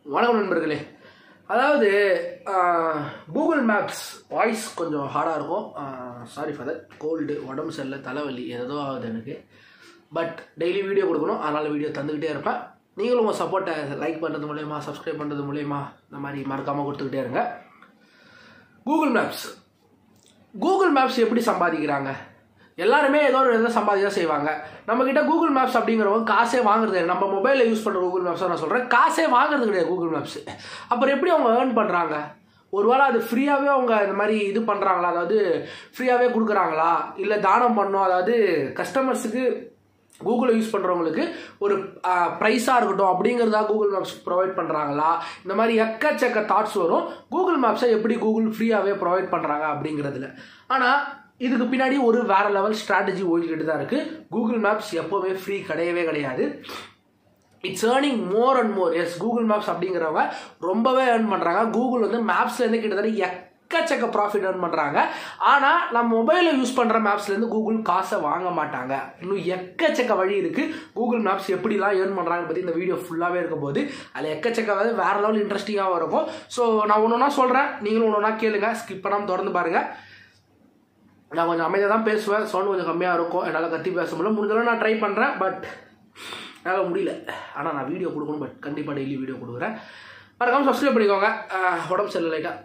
வணக்கம் நண்பர்களே அதாவது கூகுள் மேப்ஸ் வாய்ஸ் கொஞ்சம் ஹார்டாக இருக்கும் சாரி ஃபார் தட் கோல்டு உடம்பு சரியில்லை தலைவலி ஏதோ ஆகுது எனக்கு பட் டெய்லி வீடியோ கொடுக்கணும் அதனால் வீடியோ தந்துக்கிட்டே இருப்பேன் நீங்களும் உங்கள் சப்போர்ட்டை லைக் பண்ணுறது மூலயமா சப்ஸ்கிரைப் பண்ணுறது மூலயமா இந்த மாதிரி மறக்காமல் கொடுத்துக்கிட்டே இருங்க கூகுள் மேப்ஸ் கூகுள் மேப்ஸ் எப்படி சம்பாதிக்கிறாங்க எல்லாருமே ஏதோ ஒரு இதில் சம்பாதி தான் செய்வாங்க நம்மக்கிட்ட கூகுள் மேப்ஸ் அப்படிங்கிறவங்க காசே வாங்குறது இல்லை நம்ம மொபைலில் யூஸ் பண்ணுற கூகுள் மேப்ஸை நான் சொல்கிறேன் காசே வாங்குறது கிடையாது கூகுள் மேப்ஸ் அப்புறம் எப்படி அவங்க ஏர்ன் பண்ணுறாங்க ஒருவேளை அது ஃப்ரீயாகவே அவங்க இந்த மாதிரி இது பண்ணுறாங்களா அதாவது ஃப்ரீயாகவே கொடுக்குறாங்களா இல்லை தானம் பண்ணோம் அதாவது கஸ்டமர்ஸுக்கு கூகுளை யூஸ் பண்ணுறவங்களுக்கு ஒரு ப்ரைஸாக இருக்கட்டும் அப்படிங்கிறதா கூகுள் மேப்ஸ் ப்ரொவைட் பண்ணுறாங்களா இந்த மாதிரி எக்கச்சக்க தாட்ஸ் வரும் கூகுள் மேப்ஸை எப்படி கூகுள் ஃப்ரீயாகவே ப்ரொவைட் பண்ணுறாங்க அப்படிங்கிறதுல ஆனால் இதுக்கு பின்னாடி ஒரு வேற லெவல் ஸ்ட்ராட்டஜி ஓடிக்கிட்டு தான் இருக்குது கூகுள் மேப்ஸ் எப்போவுமே ஃப்ரீ கிடையவே கிடையாது it's earning more and more as Google Maps அப்படிங்கிறவங்க ரொம்பவே ஏர்ன் பண்ணுறாங்க கூகுள் வந்து மேப்ஸ்லேருந்து கிட்டத்தட்ட எக்கச்சக்க ப்ராஃபிட் ஏர்ன் பண்ணுறாங்க ஆனால் நம்ம மொபைலில் யூஸ் பண்ணுற மேப்ஸ்லேருந்து கூகுள் காசை வாங்க மாட்டாங்க இன்னும் எக்கச்சக்க வழி இருக்குது கூகுள் மேப்ஸ் எப்படிலாம் ஏர்ன் பண்ணுறாங்கன்னு பற்றி இந்த வீடியோ ஃபுல்லாகவே இருக்கும் போது அதில் எக்கச்சக்க வந்து வேறு லெவல் இன்ட்ரெஸ்டிங்காகவும் இருக்கும் ஸோ நான் ஒன்று ஒன்றா சொல்கிறேன் நீங்களும் ஒன்று ஒன்றா கேளுங்க ஸ்கிப் பண்ணாமல் தொடர்ந்து பாருங்கள் நான் கொஞ்சம் அமைதியாக தான் பேசுவேன் சவுண்ட் கொஞ்சம் கம்மியாக இருக்கும் என்னால் கத்தி பேச முடியல முடிஞ்சளவு நான் ட்ரை பண்ணுறேன் பட் என்னால் முடியல ஆனால் நான் வீடியோ கொடுக்கணும் பட் கண்டிப்பாக டெய்லி வீடியோ கொடுக்குறேன் மறக்காமல் சப்ஸ்கிரைப் பண்ணிக்கோங்க உடம்பு சரியில்லை லைட்டாக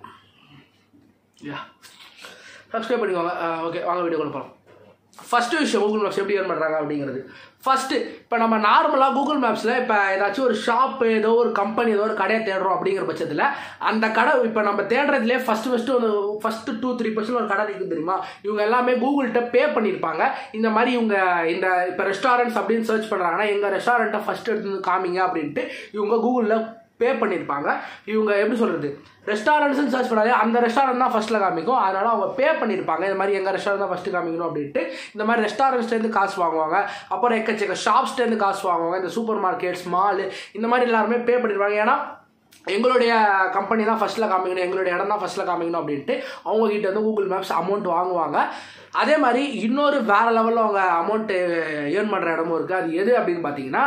யா சப்ஸ்கிரைப் பண்ணிக்கோங்க ஓகே வாங்க வீடியோ கொண்டு போகலாம் ஃபஸ்ட்டு விஷயம் கூகுள் மேப்ஸ் எப்படி ஏர்ன் பண்ணுறாங்க அப்படிங்கிறது ஃபஸ்ட்டு இப்போ நம்ம நார்மலாக கூகுள் மேப்ஸில் இப்போ ஏதாச்சும் ஒரு ஷாப்பு ஏதோ ஒரு கம்பெனி ஏதோ ஒரு கடையை தேடுறோம் அப்படிங்கிற பட்சத்தில் அந்த கடை இப்போ நம்ம தேடுறதுலே ஃபஸ்ட்டு ஃபஸ்ட்டு ஒரு ஃபஸ்ட்டு டூ த்ரீ பர்சன்ட் ஒரு கடை இருக்குது தெரியுமா இவங்க எல்லாமே கூகுள்கிட்ட பே பண்ணியிருப்பாங்க இந்த மாதிரி இவங்க இந்த இப்போ ரெஸ்டாரண்ட்ஸ் அப்படின்னு சர்ச் பண்ணுறாங்கன்னா எங்கள் ரெஸ்டாரண்ட்டை ஃபஸ்ட்டு எடுத்து வந்து காமிங்க அப்படின்ட்டு இவங்க கூகுளில் பே பண்ணியிருப்பாங்க இவங்க எப்படி சொல்கிறது ரெஸ்டாரண்ட்ஸ்னு சர்ச் பண்ணாலே அந்த ரெஸ்டாரண்ட் தான் ஃபஸ்ட்டில் காமிக்கும் அதனால் அவங்க பே பண்ணியிருப்பாங்க இந்த மாதிரி எங்கள் ரெஸ்டாரண்ட் தான் ஃபஸ்ட்டு காமிக்கணும் அப்படின்ட்டு இந்த மாதிரி ரெஸ்டாரண்ட்ஸ்லேருந்து காசு வாங்குவாங்க அப்புறம் எக்கச்சக்க ஷாப்ஸ்லேருந்து காசு வாங்குவாங்க இந்த சூப்பர் மார்க்கெட்ஸ் மால் இந்த மாதிரி எல்லாருமே பே பண்ணியிருப்பாங்க ஏன்னா எங்களுடைய கம்பெனி தான் ஃபஸ்ட்டில் காமிக்கணும் எங்களுடைய இடம் தான் ஃபஸ்ட்டில் காமிக்கணும் அப்படின்ட்டு அவங்க கிட்ட வந்து கூகுள் மேப்ஸ் அமௌண்ட் வாங்குவாங்க அதே மாதிரி இன்னொரு வேறு லெவலில் அவங்க அமௌண்ட்டு ஏர்ன் பண்ணுற இடமும் இருக்குது அது எது அப்படின்னு பார்த்தீங்கன்னா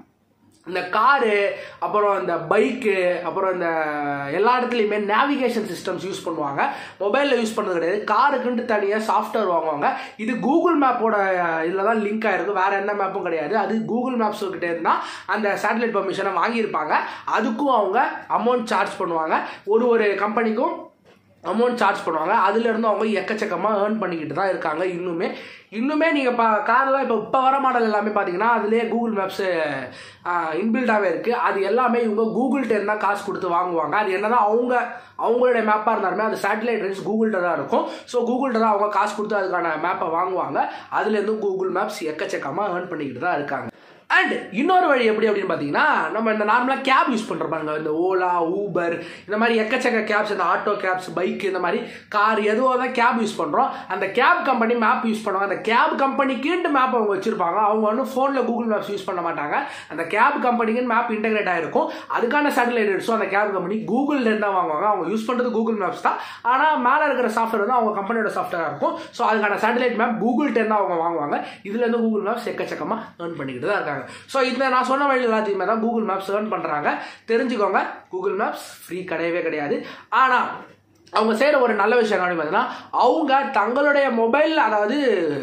இந்த காரு அப்புறம் இந்த பைக்கு அப்புறம் இந்த எல்லா இடத்துலையுமே நேவிகேஷன் சிஸ்டம்ஸ் யூஸ் பண்ணுவாங்க மொபைலில் யூஸ் பண்ணுறது கிடையாது காருக்குன்ட்டு தனியாக சாஃப்ட்வேர் வாங்குவாங்க இது கூகுள் மேப்போட இதில் தான் லிங்க் ஆகிருக்கு வேறு எந்த மேப்பும் கிடையாது அது கூகுள் மேப்ஸ் கிட்டே இருந்தால் அந்த சேட்டலைட் பர்மிஷனை வாங்கியிருப்பாங்க அதுக்கும் அவங்க அமௌண்ட் சார்ஜ் பண்ணுவாங்க ஒரு ஒரு கம்பெனிக்கும் அமௌண்ட் சார்ஜ் பண்ணுவாங்க அதுலேருந்து அவங்க எக்கச்சக்கமாக ஏர்ன் பண்ணிக்கிட்டு தான் இருக்காங்க இன்னுமே இன்னுமே நீங்கள் இப்போ காரெல்லாம் இப்போ இப்போ வர மாடல் எல்லாமே பார்த்தீங்கன்னா அதுலேயே கூகுள் மேப்ஸு இன்பில்டாகவே இருக்குது அது எல்லாமே இவங்க கூகுள்கிட்ட இருந்தால் காசு கொடுத்து வாங்குவாங்க அது என்னதான் அவங்க அவங்களுடைய மேப்பாக இருந்தாலுமே அது சேட்டலைட் ரேஞ்ச் கூகுள்கிட்ட தான் இருக்கும் ஸோ கூகுள்கிட்ட தான் அவங்க காசு கொடுத்து அதுக்கான மேப்பை வாங்குவாங்க அதுலேருந்து கூகுள் மேப்ஸ் எக்கச்சக்கமாக ஏர்ன் பண்ணிக்கிட்டு தான் இருக்காங்க அண்ட் இன்னொரு வழி எப்படி அப்படின்னு பார்த்தீங்கன்னா நம்ம இந்த நார்மலாக கேப் யூஸ் பண்ணுறப்பாங்க இந்த ஓலா ஊபர் இந்த மாதிரி எக்கச்சக்க கேப்ஸ் இந்த ஆட்டோ கேப்ஸ் பைக் இந்த மாதிரி கார் எதுவோ தான் கேப் யூஸ் பண்ணுறோம் அந்த கேப் கம்பெனி மேப் யூஸ் பண்ணுவாங்க அந்த கேப் கம்பெனிக்குன்ட்டு மேப் அவங்க வச்சுருப்பாங்க அவங்க வந்து ஃபோனில் கூகுள் மேப்ஸ் யூஸ் பண்ண மாட்டாங்க அந்த கேப் கம்பெனிக்கு மேப் இன்டெகிரேட் ஆகிருக்கும் அதுக்கான சேட்டலைட் எடுஸும் அந்த கேப் கம்பெனி கூகுள்லேருந்து தான் வாங்குவாங்க அவங்க யூஸ் பண்ணுறது கூகுள் மேப்ஸ் தான் ஆனால் மேலே இருக்கிற சாஃப்ட்வேர் வந்து அவங்க கம்பெனியோட சாஃப்ட்வேராக இருக்கும் ஸோ அதுக்கான சேட்டலைட் மேப் கூகுள்கிட்ட அவங்க வாங்குவாங்க இதுலேருந்து கூகுள் மேப்ஸ் எக்கச்சக்கமாக ஏர்ன் பண்ணிக்கிட்டு தான் இருக்காங்க ஸோ இந்த நான் சொன்ன வழி எல்லாத்தையுமே தான் கூகுள் மேப்ஸ் ஏர்ன் பண்ணுறாங்க தெரிஞ்சுக்கோங்க கூகுள் மேப்ஸ் ஃப்ரீ கிடையவே கிடையாது ஆனால் அவங்க செய்கிற ஒரு நல்ல விஷயம் அப்படின்னு பார்த்தீங்கன்னா அவங்க தங்களுடைய மொபைல் அதாவது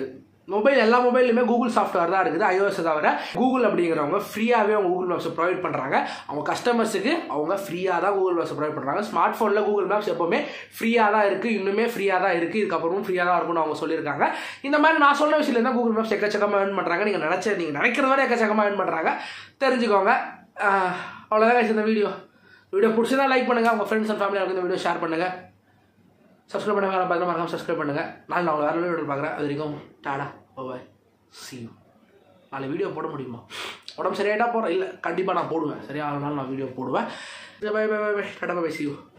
மொபைல் எல்லா மொபைல்லையுமே கூகுள் சாஃப்ட்வேர் தான் இருக்குது ஐஓஎஸ் தவிர கூகுள் அப்படிங்கிறவங்க ஃப்ரீயாகவே அவங்க கூகுள் மேப்ஸ் ப்ரொவைட் பண்ணுறாங்க அவங்க கஸ்டமர்ஸுக்கு அவங்க ஃப்ரீயாக தான் கூகுள் மேப்ஸ் ப்ரொவைட் பண்ணுறாங்க ஸ்மார்ட் ஃபோனில் கூகுள் மேப்ஸ் எப்போவுமே ஃப்ரீயாக தான் இருக்குது இன்னுமே ஃப்ரீயாக தான் இருக்குது இதுக்கப்புறமும் ஃப்ரீயாக தான் இருக்கும்னு அவங்க சொல்லியிருக்காங்க இந்த மாதிரி நான் சொன்ன விஷயத்துல தான் கூகுள் மேப்ஸ் எக்கச்சக்கமாக ஏர்ன் பண்ணுறாங்க நீங்கள் நினச்ச நீங்கள் நினைக்கிறத விட எக்கச்சக்கமாக ஏர்ன் பண்ணுறாங்க தெரிஞ்சுக்கோங்க அவ்வளோதான் இந்த வீடியோ வீடியோ பிடிச்சதா லைக் பண்ணுங்கள் உங்கள் ஃப்ரெண்ட்ஸ் அண்ட் ஃபேமிலியாக இந்த வீடியோ ஷேர் பண்ணுங்கள் சப்ஸ்கிரைப் பண்ண வேறு பார்த்து மறக்காம சப்ஸ்கிரைப் பண்ணுங்கள் நான் நான் வேறு வீடியோ பார்க்குறேன் அது வரைக்கும் டாடா பாய் சி யூ நாளை வீடியோ போட முடியுமா உடம்பு சரியாயிட்டா போகிறேன் இல்லை கண்டிப்பாக நான் போடுவேன் சரியா அதனால நான் வீடியோ போடுவேன் bye bye bye bye tata bye see you